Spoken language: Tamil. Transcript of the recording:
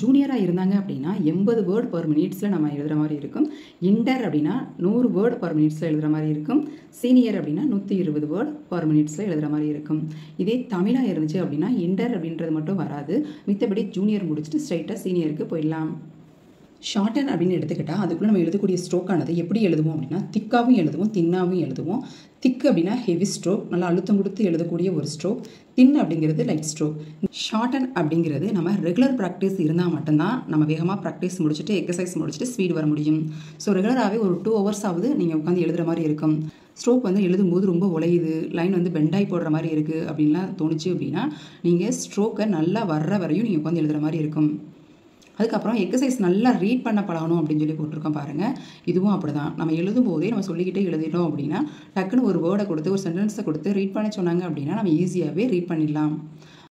ஜூனியராக இருந்தாங்க அப்படின்னா எண்பது வேர்ட் பர் மினிட்ஸில் நம்ம எழுதுகிற மாதிரி இருக்கும் இன்டர் அப்படின்னா நூறு வேர்ட் பர் மினிட்ஸில் எழுதுகிற மாதிரி இருக்கும் சீனியர் அப்படின்னா நூற்றி இருபது வேர்ட் பர் மினிட்ஸில் எழுதுகிற மாதிரி இருக்கும் இதே தமிழாக இருந்துச்சு அப்படின்னா இன்டர் அப்படின்றது மட்டும் வராது மித்தபடி ஜூனியர் முடிச்சுட்டு ஸ்ட்ரைட்டாக சீனியருக்கு போயிடலாம் ஷார்டன் அப்படின்னு எடுத்துக்கிட்டால் அதுக்குள்ளே நம்ம எழுதக்கூடிய ஸ்ட்ரோக்கானது எப்படி எழுதுவோம் அப்படின்னா திக்காகவும் எழுதுவோம் தின்னாகவும் எழுதுவோம் திக்கு அப்படின்னா ஹெவி ஸ்ட்ரோக் நல்லா அழுத்தம் கொடுத்து எழுதக்கூடிய ஒரு ஸ்ட்ரோக் தின் அப்படிங்கிறது லைட் ஸ்ட்ரோக் ஷார்டன் அப்படிங்கிறது நம்ம ரெகுலர் ப்ராக்டிஸ் இருந்தால் மட்டும்தான் நம்ம வேகமாக ப்ராக்டிஸ் முடிச்சுட்டு எக்ஸசைஸ் முடிச்சுட்டு ஸ்பீட் வர முடியும் ஸோ ரெகுலராகவே ஒரு டூ ஹவர்ஸ் ஆகுது நீங்கள் உட்காந்து எழுதுகிற மாதிரி இருக்கும் ஸ்ட்ரோக் வந்து எழுதும்போது ரொம்ப உழையுது லைன் வந்து பெண்டாய் போடுற மாதிரி இருக்குது அப்படின்லாம் தோணுச்சு அப்படின்னா நீங்கள் ஸ்ட்ரோக்கை நல்லா வர்ற வரையும் நீங்கள் உட்காந்து எழுதுகிற மாதிரி இருக்கும் அதுக்கப்புறம் எக்ஸசைஸ் நல்லா ரீட் பண்ண பழகணும் அப்படின்னு சொல்லி போட்டிருக்கோம் பாருங்கள் இதுவும் அப்படி தான் நம்ம எழுதும் போதே நம்ம சொல்லிக்கிட்டே எழுதிட்டோம் அப்படின்னா டக்குன்னு ஒரு வேர்டை கொடுத்து ஒரு சென்டென்ஸை கொடுத்து ரீட் பண்ண சொன்னாங்க அப்படின்னா நம்ம ஈஸியாகவே ரீட் பண்ணிடலாம்